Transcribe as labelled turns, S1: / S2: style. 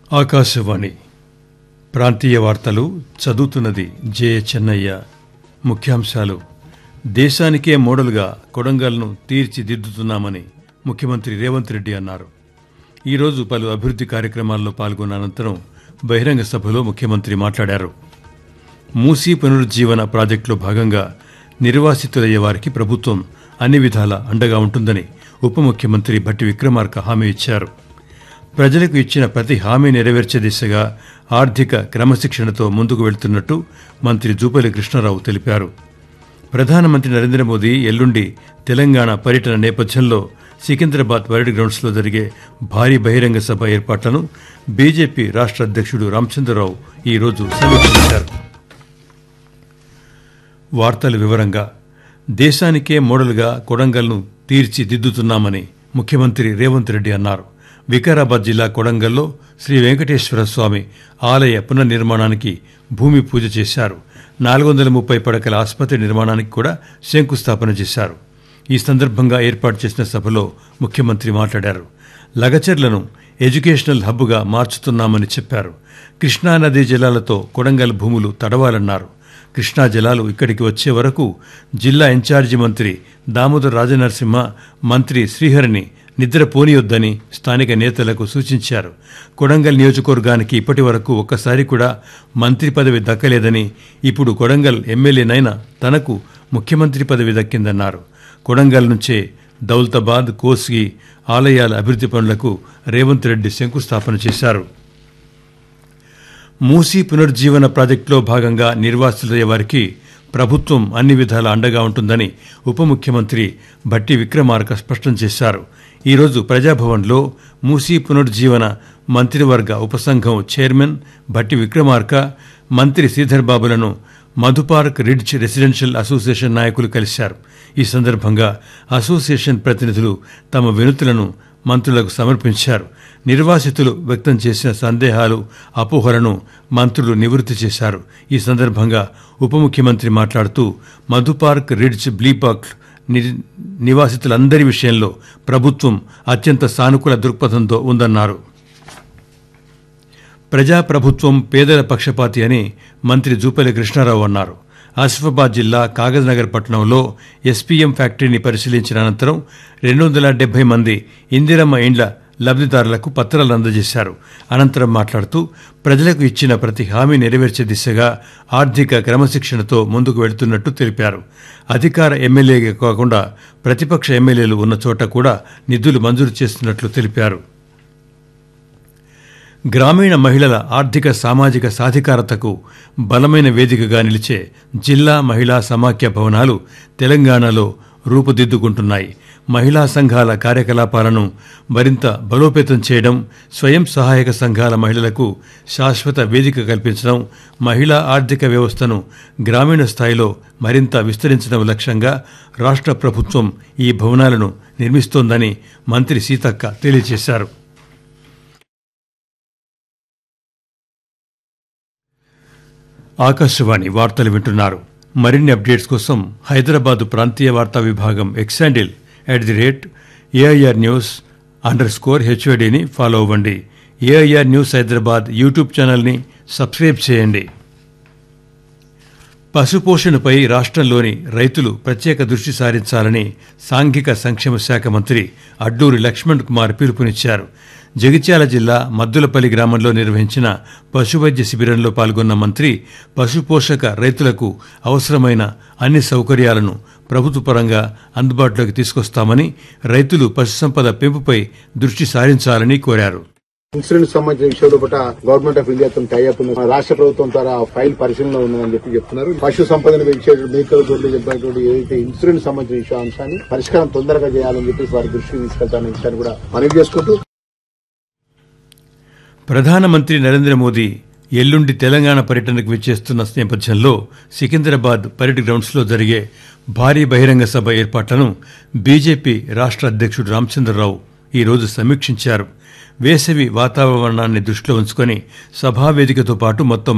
S1: ఆకాశవాణి ప్రాంతీయ వార్తలు చదువుతున్నది జే చెన్నయ్య ముఖ్యాంశాలు దేశానికే మోడల్గా కొడంగల్ను తీర్చిదిద్దుతున్నామని ముఖ్యమంత్రి రేవంత్ రెడ్డి అన్నారు ఈరోజు పలు అభివృద్ది కార్యక్రమాల్లో పాల్గొన్న అనంతరం బహిరంగ సభలో ముఖ్యమంత్రి మాట్లాడారు మూసీ పునరుజ్జీవన ప్రాజెక్టులో భాగంగా నిర్వాసితులయ్యే వారికి ప్రభుత్వం అన్ని విధాల అండగా ఉంటుందని ఉప ముఖ్యమంత్రి భట్టి విక్రమార్క హామీ ఇచ్చారు ప్రజలకు ఇచ్చిన ప్రతి హామీ నెరవేర్చే దిశగా ఆర్థిక క్రమశిక్షణతో ముందుకు వెళ్తున్నట్టు మంత్రి జూపల్లి కృష్ణారావు తెలిపారు ప్రధానమంత్రి నరేంద్ర మోదీ ఎల్లుండి తెలంగాణ పర్యటన నేపథ్యంలో సికింద్రాబాద్ పరేడ్ గ్రౌండ్స్లో జరిగే భారీ బహిరంగ సభ ఏర్పాట్లను బీజేపీ రాష్ట్ర అధ్యక్షుడు రామచంద్రరావు ఈరోజు సమీక్షించారు వార్తల వివరంగా దేశానికే మోడల్గా కొడంగల్ను తీర్చిదిద్దుతున్నామని ముఖ్యమంత్రి రేవంత్ రెడ్డి అన్నారు వికారాబాద్ జిల్లా కొడంగల్లో శ్రీ వెంకటేశ్వర స్వామి ఆలయ పునర్నిర్మాణానికి భూమి పూజ చేశారు నాలుగు వందల ముప్పై పడకల ఆసుపత్రి నిర్మాణానికి కూడా శంకుస్థాపన చేశారు ఈ సందర్భంగా ఏర్పాటు చేసిన సభలో ముఖ్యమంత్రి మాట్లాడారు లగచర్లను ఎడ్యుకేషనల్ హబ్గా మార్చుతున్నామని చెప్పారు కృష్ణానదీ జలాలతో కొడంగల్ భూములు తడవాలన్నారు కృష్ణా జలాలు ఇక్కడికి వచ్చే వరకు జిల్లా ఇన్ఛార్జి మంత్రి దామోదర్ రాజనరసింహ మంత్రి శ్రీహరిని నిద్రపోనియొద్దని స్థానిక నేతలకు సూచించారు కొడంగల్ నియోజకవర్గానికి ఇప్పటి వరకు ఒక్కసారి కూడా మంత్రి పదవి దక్కలేదని ఇప్పుడు కొడంగల్ ఎమ్మెల్యేనైనా తనకు ముఖ్యమంత్రి పదవి దక్కిందన్నారు కొడంగల్ నుంచే దౌలతాబాద్ కోస్గి ఆలయాల అభివృద్ది పనులకు రేవంత్ రెడ్డి శంకుస్థాపన చేశారు మూసీ పునర్జీవన ప్రాజెక్టులో భాగంగా నిర్వాసితులయ్యే వారికి ప్రభుత్వం అన్ని విధాల అండగా ఉంటుందని ఉప ముఖ్యమంత్రి భట్టి విక్రమార్క స్పష్టం చేశారు ఈరోజు ప్రజాభవన్లో మూసీ పునర్జీవన మంత్రివర్గ ఉపసంఘం చైర్మన్ భట్టి విక్రమార్క మంత్రి శ్రీధర్ బాబులను మధుపార్క్ రిడ్జ్ రెసిడెన్షియల్ అసోసియేషన్ నాయకులు కలిశారు ఈ సందర్భంగా అసోసియేషన్ ప్రతినిధులు తమ వినతులను మంత్రులకు సమర్పించారు నిర్వాసితులు వ్యక్తం చేసిన సందేహాలు అపోహలను మంత్రులు నివృత్తి చేశారు ఈ సందర్భంగా ఉప ముఖ్యమంత్రి మాట్లాడుతూ మధుపార్క్ రిడ్జ్ బ్లీపాక్ నివాసితులందరి విషయంలో ప్రభుత్వం అత్యంత సానుకూల దృక్పథంతో ఉందన్నారు ప్రజాప్రభుత్వం పేదల పక్షపాతి అని మంత్రి జూపల్లి కృష్ణారావు అన్నారు ఆసిఫాబాద్ జిల్లా కాగజ్నగర్ పట్టణంలో ఎస్పీఎం ఫ్యాక్టరీని పరిశీలించిన అనంతరం రెండు వందల డెబ్బై మంది ఇందిరమ్మ ఇండ్ల లబ్దిదారులకు పత్రాలు అందజేశారు అనంతరం మాట్లాడుతూ ప్రజలకు ఇచ్చిన ప్రతి హామీ నెరవేర్చే దిశగా ఆర్థిక క్రమశిక్షణతో ముందుకు వెళుతున్నట్టు తెలిపారు అధికార ఎమ్మెల్యేగా కాకుండా ప్రతిపక్ష ఎమ్మెల్యేలు ఉన్న చోట కూడా నిధులు మంజూరు చేస్తున్నట్లు తెలిపారు గ్రామీణ మహిళల ఆర్థిక సామాజిక సాధికారతకు బలమైన వేదికగా నిలిచే జిల్లా మహిళా సమాఖ్య భవనాలు తెలంగాణలో రూపుదిద్దుకుంటున్నాయి మహిళా సంఘాల కార్యకలాపాలను మరింత బలోపేతం చేయడం స్వయం సహాయక సంఘాల మహిళలకు శాశ్వత వేదిక కల్పించడం మహిళా ఆర్థిక వ్యవస్థను గ్రామీణ స్థాయిలో మరింత విస్తరించడం లక్ష్యంగా రాష్ట్ర ప్రభుత్వం ఈ భవనాలను నిర్మిస్తోందని మంత్రి సీతక్క తెలియజేశారు ఆకాశవాణి వార్తలు వింటున్నారు మరిన్ని అప్డేట్స్ కోసం హైదరాబాద్ ప్రాంతీయ వార్తా విభాగం X handle at the rate AIR news under score హెచ్ఓడిని ఫాలో అవ్వండి ఏఐఆర్ న్యూస్ హైదరాబాద్ యూట్యూబ్ ఛానల్ని సబ్స్క్రైబ్ చేయండి పశుపోషణపై రాష్ట్రంలోని రైతులు ప్రత్యేక దృష్టి సారించాలని సాంఘిక సంక్షేమ శాఖ మంత్రి అడ్డూరి లక్ష్మణ్ కుమార్ పిలుపునిచ్చారు జగిత్యాల జిల్లా మద్దులపల్లి గ్రామంలో నిర్వహించిన పశువైద్య శిబిరంలో పాల్గొన్న మంత్రి పశుపోషక రైతులకు అవసరమైన అన్ని సౌకర్యాలను ప్రభుత్వ పరంగా అందుబాటులోకి తీసుకొస్తామని రైతులు పశుసంపద పెంపుపై దృష్టి సారించాలని కోరారు
S2: ఇన్సూరెన్స్ సంబంధించిన విషయంలో పట్ల గవర్నమెంట్ ఆఫ్ ఇండియాతో టైఅప్ ఉన్న రాష్ట్ర ప్రభుత్వం ద్వారా ఫైల్ పరిశీలనలో ఉన్నదని చెప్పి చెప్తున్నారు పశు సంపదను పెంచే మేకలు గొడ్లు చెప్పినటువంటి ఏదైతే ఇన్సూరెన్స్ సంబంధించిన విషయ అంశాన్ని పరిష్కారం తొందరగా చేయాలని చెప్పి వారి దృష్టికి తీసుకెళ్తానని విషయాన్ని కూడా మనవి చేసుకుంటూ
S1: ప్రధానమంత్రి నరేంద్ర మోదీ ఎల్లుండి తెలంగాణ పర్యటనకు విచ్చేస్తున్న నేపథ్యంలో సికింద్రాబాద్ పరేడ్ గ్రౌండ్స్లో జరిగే భారీ బహిరంగ సభ ఏర్పాట్లను బీజేపీ రాష్ట్ర అధ్యక్షుడు రామచంద్రరావు ఈరోజు సమీక్షించారు వేసవి వాతావరణాన్ని దృష్టిలో ఉంచుకొని సభావేదికతో పాటు మొత్తం